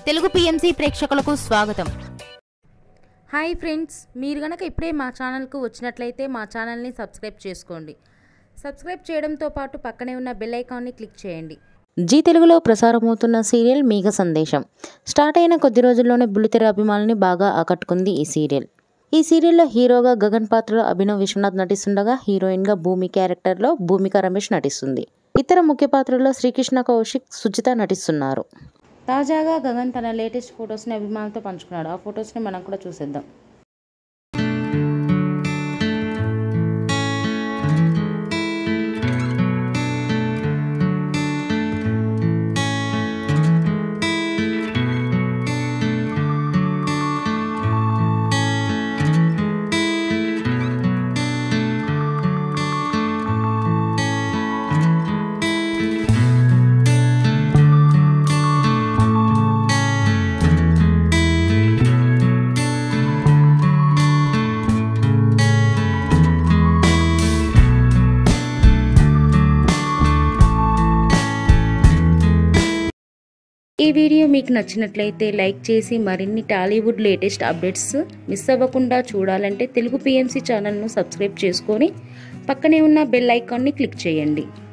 Telugu PMC ప్రేక్షకులకు స్వాగతం hi friends మీరు గనక ఇప్పుడే మా ఛానల్కు వచ్చినట్లయితే మా ఛానల్ని సబ్స్క్రైబ్ చేసుకోండి సబ్స్క్రైబ్ చేయడంతో పాటు పక్కనే ఉన్న బెల్ ఐకాన్ని క్లిక్ చేయండి జీ తెలుగులో ప్రసారమవుతున్న సీరియల్ మేఘ సందేశం స్టార్ట్ అయిన కొద్ది రోజుల్లోనే బుల్లితెర అభిమానుల్ని బాగా ఆకట్టుకుంది ఈ సీరియల్ ఈ సీరియల్లో హీరోగా గగన్ పాత్రలో అభినవ్ విశ్వనాథ్ నటిస్తుండగా హీరోయిన్గా భూమి క్యారెక్టర్లో భూమిక రమేష్ నటిస్తుంది ఇతర ముఖ్య పాత్రల్లో శ్రీకృష్ణ కౌశిక్ సుజిత నటిస్తున్నారు తాజాగా గగన్ తన లేటెస్ట్ ఫొటోస్ని అభిమానులతో పంచుకున్నాడు ఆ ఫొటోస్ని మనం కూడా చూసేద్దాం ఈ వీడియో మీకు నచ్చినట్లయితే లైక్ చేసి మరిన్ని టాలీవుడ్ లేటెస్ట్ అప్డేట్స్ మిస్ అవ్వకుండా చూడాలంటే తెలుగు పిఎంసి ఛానల్ను సబ్స్క్రైబ్ చేసుకొని పక్కనే ఉన్న బెల్ ఐకాన్ని క్లిక్ చేయండి